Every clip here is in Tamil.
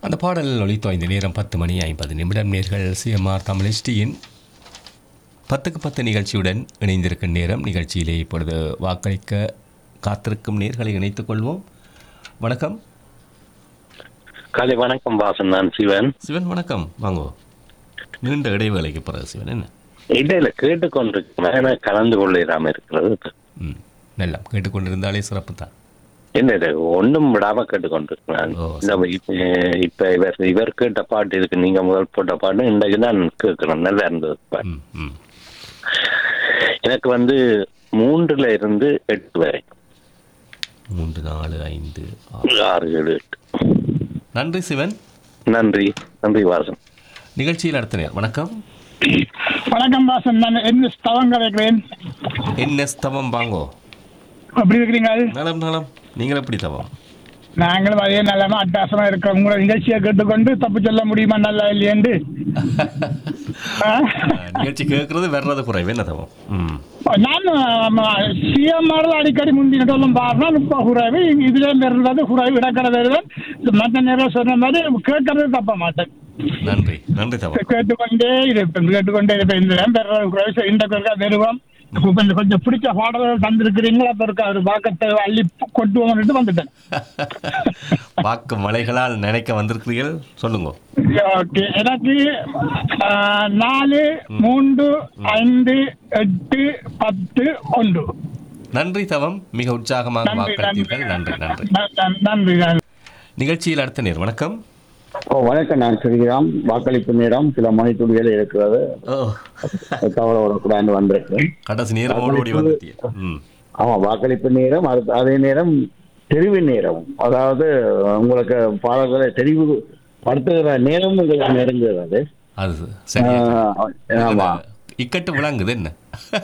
அந்த பாடல் ஒலித்தோ இந்த நேரம் பத்து மணி ஐம்பது நிமிடம் நேர்கள் சிஎம்ஆர் தமிழ் எஸ்டியின் பத்துக்கு பத்து நிகழ்ச்சியுடன் இணைந்திருக்கும் நேரம் நிகழ்ச்சியிலே இப்பொழுது வாக்களிக்க காத்திருக்கும் நேர்களை இணைத்துக் கொள்வோம் வணக்கம் காலை வணக்கம் வாசன் நான் சிவன் சிவன் வணக்கம் வாங்கோ நீண்ட இடைவேளைக்கு பிறகு சிவன் என்ன இடையில கேட்டுக்கொண்டிருக்கிறேன் ஆனா கலந்து கொள்ளாம இருக்கிறது ம் நல்லா கேட்டுக்கொண்டிருந்தாலே சிறப்பு தான் என்ன இது ஒண்ணும் விடாம கேட்டுக்கொண்டிருக்கிறேன் ஓ, இந்த இப்ப இப்ப இவர் இவர் கேட்ட பாட்டு இருக்கு நீங்க முதல் போட்ட பாட்டு இன்றைக்கு தான் கேட்கிறேன் நல்லா இருந்தது பாட்டு. ம் ம் எனக்கு வந்து மூன்றுல இருந்து எட்டு வரை மூன்று நாலு ஐந்து ஆறு ஆறு ஏழு எட்டு நன்றி சிவன் நன்றி நன்றி வாசன் நிகழ்ச்சியில் அடுத்த நேரம் வணக்கம் வணக்கம் வாசன் நான் என்ன ஸ்தவம் கலைக்கிறேன் என்ன தவம் வாங்கோ எப்படி இருக்கிறீங்க நலம் நலம் நீங்கள் எப்படி தவம் நாங்களும் அதே நல்லமா அட்டாசமா இருக்கிறோம் உங்களை நிகழ்ச்சியை கேட்டுக்கொண்டு தப்பு சொல்ல முடியுமா நல்லா இல்லையேண்டு ஆ? நிகழ்ச்சி கேட்கறது வர்றது குறைவு என்ன தவம் ம் நான் சிஎம் மாடல் அடிக்கடி முந்தின சொல்லும் பாருனா இப்போ குறைவு இதுல வருவது குறைவு இடக்கடை வருவேன் மற்ற நேரம் சொன்ன மாதிரி கேட்கறது தப்ப மாட்டேன் நன்றி நன்றி தவம் கேட்டுக்கொண்டே இருப்பேன் கேட்டுக்கொண்டே இருப்பேன் இந்த பெற குறைவு இந்த குறைக்கா தருவோம் கொஞ்சம் கொஞ்சம் பிடிச்ச பாடல்கள் தந்திருக்கிறீங்களா அப்ப இருக்க ஒரு பாக்கத்தை அள்ளி கொட்டுவோம்னு வந்துட்டேன் வாக்கு மலைகளால் நினைக்க வந்திருக்கிறீர்கள் சொல்லுங்க ஓகே எனக்கு ஆ, நாலு மூன்று ஐந்து எட்டு பத்து ஒன்று நன்றி தவம் மிக உற்சாகமாக நன்றி நன்றி வாக்களித்தீர்கள் நன்றி நன்றி ந- ந- நன்றி நன்றி நிகழ்ச்சியில் அடுத்த நேர் வணக்கம் ஓ வணக்கம் நான் ஸ்ரீராம் வாக்களிப்பு நேரம் சில மணித்துளிகள் இருக்கிறது ஓ தவற வரக்கூடாது வந்திருக்கேன் கடைசி நேரம் ஓடி வந்துட்டீங்க ம் ஆமா வாக்களிப்பு நேரம் அது அதே நேரம் தெரிவு நேரம் அதாவது உங்களுக்கு பாடல்களை தெரிவு படுத்துகிற நேரம் உங்களுக்கு நெருங்குகிறது அது சரி ஆஹ், ஆமா இக்கட்டு விளங்குது என்ன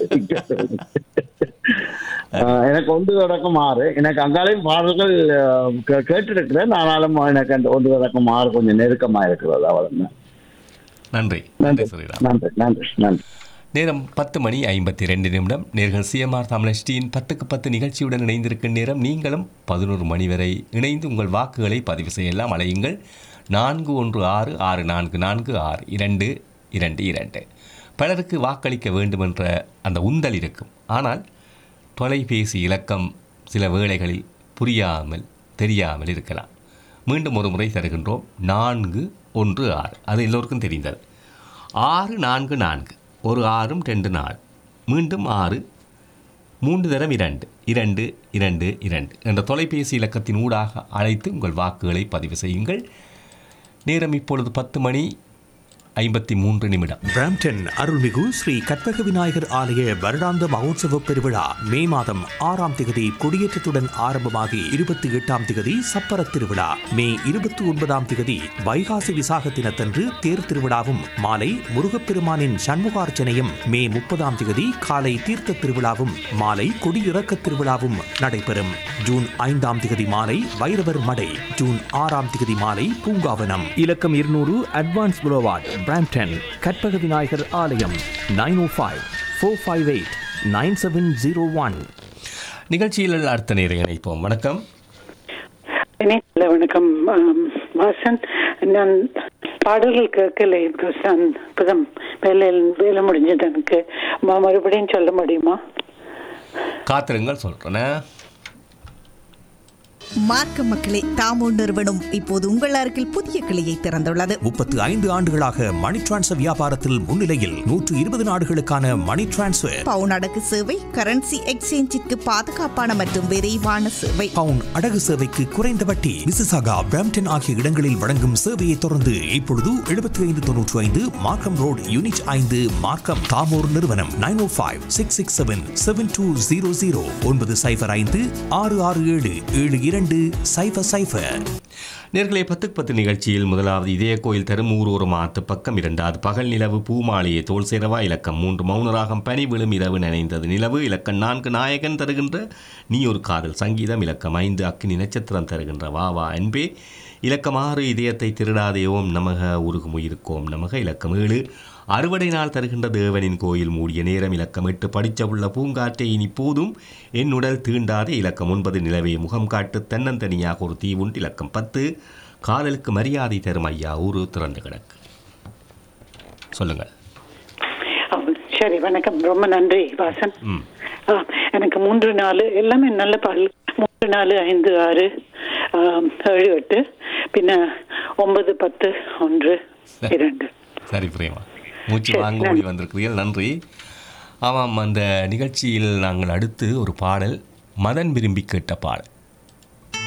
ஆஹ், எனக்கு ஒன்று தொடக்கம் ஆறு எனக்கு அங்காலையும் பாடல்கள் ஆஹ், கே- கேட்டிருக்கிறேன் ஆனாலும் எனக்கு அந்த ஒன்று தொடக்கம் ஆறு கொஞ்சம் நெருக்கமா இருக்கிறது அவ்வளவு நன்றி நன்றி ஸ்ரீராம் நன்றி நன்றி நன்றி நேரம் பத்து மணி ஐம்பத்தி ரெண்டு நிமிடம் நேர்கள் சிஎம்ஆர் தமிழஷ்டியின் பத்துக்கு பத்து நிகழ்ச்சியுடன் இணைந்திருக்கும் நேரம் நீங்களும் பதினோரு மணி வரை இணைந்து உங்கள் வாக்குகளை பதிவு செய்யலாம் அழையுங்கள் நான்கு ஒன்று ஆறு ஆறு நான்கு நான்கு ஆறு இரண்டு இரண்டு இரண்டு பலருக்கு வாக்களிக்க வேண்டுமென்ற அந்த உந்தல் இருக்கும் ஆனால் தொலைபேசி இலக்கம் சில வேளைகளில் புரியாமல் தெரியாமல் இருக்கலாம் மீண்டும் ஒரு முறை தருகின்றோம் நான்கு ஒன்று ஆறு அது எல்லோருக்கும் தெரிந்தது ஆறு நான்கு நான்கு ஒரு ஆறும் ரெண்டு நாலு மீண்டும் ஆறு மூன்று தரம் இரண்டு இரண்டு இரண்டு இரண்டு என்ற தொலைபேசி இலக்கத்தின் ஊடாக அழைத்து உங்கள் வாக்குகளை பதிவு செய்யுங்கள் நேரம் இப்பொழுது பத்து மணி ஐம்பத்தி மூன்று நிமிடம் பிராம்டன் அருள்மிகு ஸ்ரீ கற்பக விநாயகர் ஆலய வருடாந்த மகோத்சவ பெருவிழா மே மாதம் ஆறாம் திகதி கொடியேற்றத்துடன் ஆரம்பமாகி இருபத்தி எட்டாம் திகதி சப்பர திருவிழா மே இருபத்தி ஒன்பதாம் திகதி வைகாசி விசாக தினத்தன்று தேர் திருவிழாவும் மாலை முருகப்பெருமானின் சண்முகார்ச்சனையும் மே முப்பதாம் திகதி காலை தீர்த்த திருவிழாவும் மாலை கொடியிறக்க திருவிழாவும் நடைபெறும் ஜூன் ஐந்தாம் திகதி மாலை வைரவர் மடை ஜூன் ஆறாம் திகதி மாலை பூங்காவனம் இலக்கம் இருநூறு advance boulevard Brampton Karpaga Vinayagar ஆலயம் nine O five four five eight nine seven zero one நிகழ்ச்சியில் அடுத்த நேரம் இணைப்போம் வணக்கம் இணைப்பில் வணக்கம் ஆம், வாசன் நான் பாடல்கள் கேட்கல பிகாஸ் நான் இப்போதான் வேலையில் வேலை முடிஞ்சது எனக்கு ம- மறுபடியும் சொல்ல முடியுமா காத்திருங்கள் சொல்கிறேன் மார்க்க மக்களே தாமோ நிறுவனம் இப்போது உங்கள் அருகில் புதிய கிளையை திறந்துள்ளது முப்பத்து ஐந்து ஆண்டுகளாக மணி டிரான்ஸ்ஃபர் வியாபாரத்தில் முன்னிலையில் நூற்று இருபது நாடுகளுக்கான மணி டிரான்ஸ்ஃபர் பவுன் அடகு சேவை கரன்சி எக்ஸ்சேஞ்சிற்கு பாதுகாப்பான மற்றும் விரைவான சேவை பவுன் அடகு சேவைக்கு குறைந்த வட்டி மிசிசாகா பிராம்டன் ஆகிய இடங்களில் வழங்கும் சேவையை தொடர்ந்து இப்பொழுது எழுபத்தி ஐந்து தொன்னூற்றி ஐந்து மார்க்கம் ரோடு யூனிட் ஐந்து மார்க்கம் தாமோர் நிறுவனம் nine O five six six seven seven two zero zero ஒன்பது சைஃபர் ஐந்து ஆறு ஆறு ஏழு ஏழு இரண்டு சைஃபர் சைஃபர் நேர்களே பத்துக்கு பத்து நிகழ்ச்சியில் முதலாவது இதய கோயில் தருமூர் ஒரு மாத்து பக்கம் இரண்டாவது பகல் நிலவு பூமாலையை தோல் சேரவா இலக்கம் மூன்று மௌனராகம் பனி விழும் இரவு நினைந்தது நிலவு இலக்கம் நான்கு நாயகன் தருகின்ற நீ ஒரு காதல் சங்கீதம் இலக்கம் ஐந்து அக்கினி நட்சத்திரம் தருகின்ற வா வா அன்பே இலக்கம் ஆறு இதயத்தை திருடாதே ஓம் நமக உருகும் உயிருக்கோம் நமக இலக்கம் ஏழு அறுவடை நாள் தருகின்ற தேவனின் கோயில் மூடிய நேரம் இலக்கம் எட்டு படிச்ச உள்ள பூங்காற்றை இனி போதும் என் உடல் தீண்டாதே இலக்கம் ஒன்பது நிலவே முகம் காட்டு தன்னந்தனியாக ஒரு தீவுண்டு இலக்கம் பத்து காதலுக்கு மரியாதை தரும் ஐயா ஊரு திறந்து கிடக்கு சொல்லுங்கள் ஆ, சரி வணக்கம் ரொம்ப நன்றி வாசன் ம் ஆ, எனக்கு மூன்று நாலு எல்லாமே நல்ல பாடல் மூன்று நாலு ஐந்து ஆறு ஆ, ஏழு எட்டு பின்ன ஒன்பது பத்து ஒன்று இரண்டு சரி பிரேமா மூச்சு சரி, வாங்க ஓடி வந்திருக்கிறீர்கள் நன்றி ஆமாம் அந்த நிகழ்ச்சியில் நாங்கள் அடுத்து ஒரு பாடல் மதன் விரும்பி கேட்ட பாடல்